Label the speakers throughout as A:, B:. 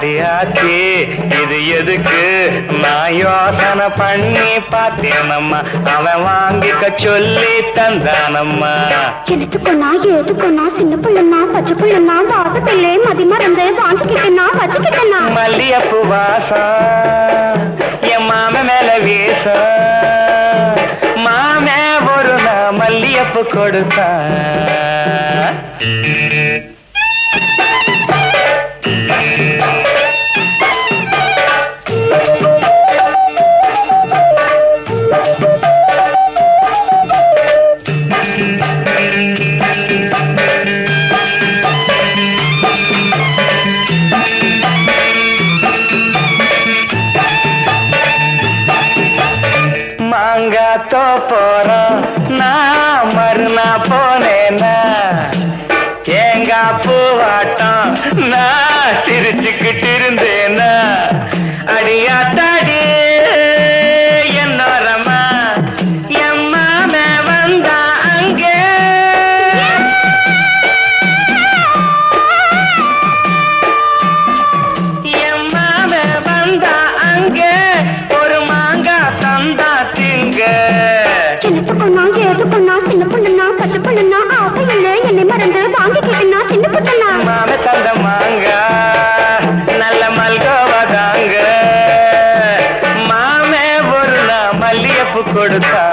A: அடியாச்சி இது எதுக்கு நான் யோசனை பண்ணி பார்த்தேனம்மா அவன் வாங்கிக்க சொல்லி தந்தானம்மா
B: எடுத்துக்கொன்னா ஏதுக்கொன்னா சின்ன பிள்ளைனா பச்சை பிள்ளைனா வாசத்திலே மதி மறந்து வாங்கிக்கிட்டனா வச்சுக்கிட்டனா
A: மல்லியப்பு வாசம் என் மாம மேல வீசம் மாமே ஒரு நான் மல்லியப்பு கொடுத்தான் மாங்காத்தோ போறோம் நான் மறுநா போனேன்னா தேங்காய் பூவாட்டம் நான் சிரிச்சுக்கிட்டு இருந்தேனா அடியாத்தாடி என்னோரமா எம்மாம வந்தா அங்கே எம்மாம வந்தா அங்கே ஒரு மாங்காய் தந்தா திங்க
B: எடுத்துக்கொன்னா ஏதுக்கொன்னா சின்ன பிள்ளைனா பச்சை பிள்ளைனா ஆசையிலே என்னை மறந்து வாங்கிக்கிட்டனா சின்ன பிள்ளைனா
A: மாம தந்த மாங்கா நல்ல மல்கோவா தாங்க மாமே ஒரு நாள் மல்லியப்பு கொடுத்தா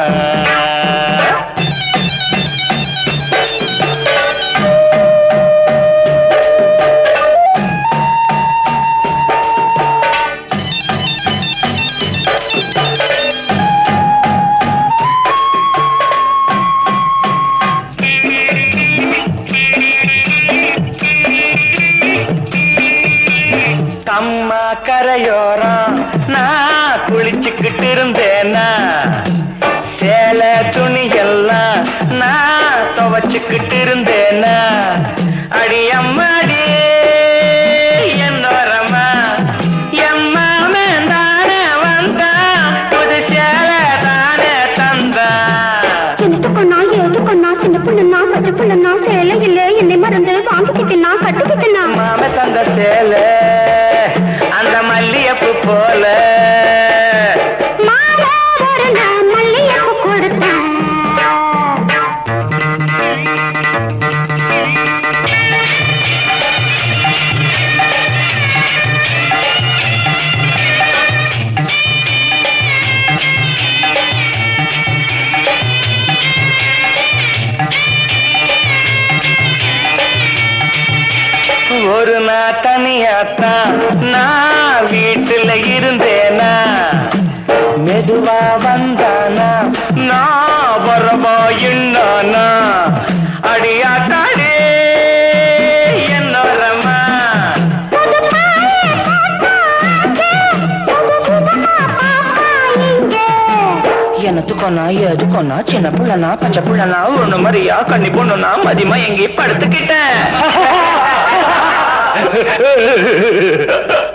A: கம்மா கரையோரம் நான் குளிச்சுக்கிட்டு இருந்தேனா சேலை துணி எல்லாம் நான் துவச்சுக்கிட்டு இருந்தேனா அடி அம்மாடி என்னோரமா எம்மாமே தானே வந்தா புது சேலை தானே தந்தா
B: எடுத்துக்கொன்னா ஏதுக்கொன்னா சின்ன பிள்ளைனா பச்சை பிள்ளைனா சேலையிலே என்னை மறந்து வாங்கிக்கிட்டனா கட்டிக்கிட்டனா
A: மாம தந்த சேலை அந்த மல்லியப்பு போல
B: மாலை ஒரு நாள் மல்லிகைப்பூ கொடுத்தேன்
A: ஒரு நாள் தனியாத்தான் நான் வீட்டுல இருந்தேனா மெதுவா வந்தானா நான் வரவா என்னானா அடியாத்தாடே என்னோரமா
B: புது பாயை பார்த்தாச்சு, புது புதுமா பாப்பா இங்கே.
A: எனத்துக்கொன்னா எதுக்கொன்னா சின்ன புள்ளனா பச்சை புள்ளனா ஒண்ணு மாதிரியா கண்ணி பொண்ணுனா மதிமா எங்கேயும் படுத்துக்கிட்டேன்